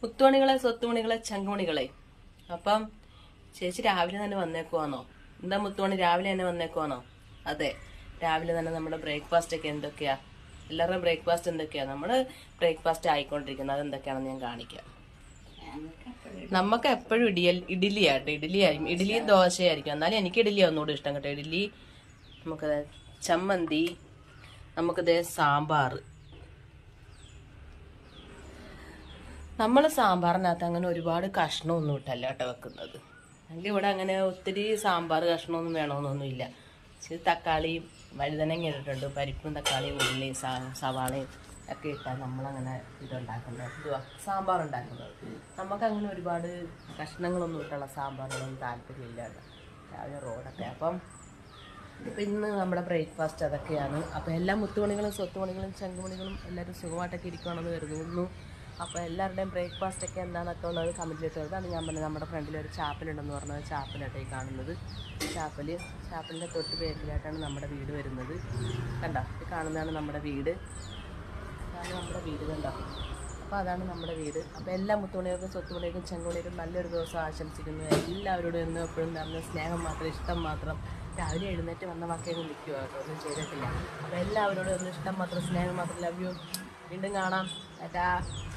മുത്തുമണികളെ സ്വത്തുമണികളെ ചങ്കുമണികളെ അപ്പം ചേച്ചി രാവിലെ തന്നെ വന്നേക്കുവാന്നോ എന്താ മുത്തുമണി രാവിലെ തന്നെ വന്നേക്കുവാന്നോ അതെ രാവിലെ തന്നെ നമ്മുടെ ബ്രേക്ക്ഫാസ്റ്റ് ഒക്കെ എന്തൊക്കെയാ എല്ലാവരുടെയും ബ്രേക്ക്ഫാസ്റ്റ് എന്തൊക്കെയാ നമ്മള് ബ്രേക്ക്ഫാസ്റ്റ് ആയിക്കൊണ്ടിരിക്കുന്നത് അതെന്തൊക്കെയാണെന്ന് ഞാൻ കാണിക്കാം നമുക്ക് എപ്പോഴും ഇടിയൽ ഇഡ്ഡലിയാട്ടോ ഇഡ്ഡലി ആയിരിക്കും ഇഡ്ഡലിയും ദോശയായിരിക്കും എന്നാലും എനിക്ക് ഇഡ്ഡലിയാണ് ഒന്നുകൂടി ഇഷ്ടം കേട്ടോ ഇഡ്ഡലി നമുക്കത് ചമ്മന്തി നമുക്കത് സാമ്പാർ നമ്മൾ സാമ്പാറിനകത്ത് അങ്ങനെ ഒരുപാട് കഷ്ണമൊന്നും ഇട്ടല്ല കേട്ടോ വെക്കുന്നത് ഞങ്ങൾക്ക് ഇവിടെ അങ്ങനെ ഒത്തിരി സാമ്പാർ കഷ്ണമൊന്നും വേണമെന്നൊന്നുമില്ല ഇച്ചിരി തക്കാളിയും വഴുതനങ്ങ ഇട്ടിട്ടുണ്ട് പരിപ്പും തക്കാളിയും ഉള്ളിയും സ- സവാളയും ഒക്കെ ഇട്ടാൽ നമ്മളങ്ങനെ ഇതുണ്ടാക്കുന്നത് എന്തുവാ സാമ്പാർ ഉണ്ടാക്കുന്നത് നമുക്കങ്ങനെ ഒരുപാട് കഷ്ണങ്ങളൊന്നും ഇട്ടുള്ള സാമ്പാറുകളൊന്നും താല്പര്യമില്ല കേട്ടോ രാവിലെ റോഡൊക്കെ അപ്പം അപ്പം ഇന്ന് നമ്മുടെ ബ്രേക്ക്ഫാസ്റ്റ് അതൊക്കെയാണ് അപ്പോൾ എല്ലാ മുത്തുമണികളും സ്വത്തുമണികളും ചങ്കുമണികളും എല്ലാവരും സുഖമായിട്ടൊക്കെ ഇരിക്കുകയാണെന്ന് കരുതുന്നു അപ്പോൾ എല്ലാവരുടെയും ബ്രേക്ക്ഫാസ്റ്റ് ഒക്കെ എന്താണെന്നൊക്കെ ഉള്ളത് കമൻറ്റിലിട്ട് അതാണ് ഞാൻ പറഞ്ഞത് നമ്മുടെ ഫ്രണ്ടിൽ ഒരു ചാപ്പലുണ്ടെന്ന് പറഞ്ഞത് ചാപ്പലാട്ടോ ഈ കാണുന്നത് ചാപ്പൽ ചാപ്പലിൻ്റെ തൊട്ട് പേരിലായിട്ടാണ് നമ്മുടെ വീട് വരുന്നത് കണ്ടോ ഇത് കാണുന്നതാണ് നമ്മുടെ വീട് അതാണ് നമ്മുടെ വീട് കണ്ടോ അപ്പോൾ അതാണ് നമ്മുടെ വീട് അപ്പോൾ എല്ലാ മുത്തുമണികൾക്കും സ്വത്തുമണികൾക്കും ചെങ്കുമണികൾക്കും നല്ലൊരു ദിവസം ആശംസിക്കുന്നു എല്ലാവരോടും എന്നും എപ്പോഴും നിറഞ്ഞ സ്നേഹം മാത്രം ഇഷ്ടം മാത്രം രാവിലെ എഴുന്നേറ്റ് വന്ന വാക്കേന്ന് നിൽക്കുക കേട്ടോ ഒന്നും ചെയ്തിട്ടില്ല അപ്പോൾ എല്ലാവരോടും ഒന്ന് ഇഷ്ടം മാത്രം സ്നേഹം മാത്രം ലവ് യു വീണ്ടും കാണാം ടാറ്റാ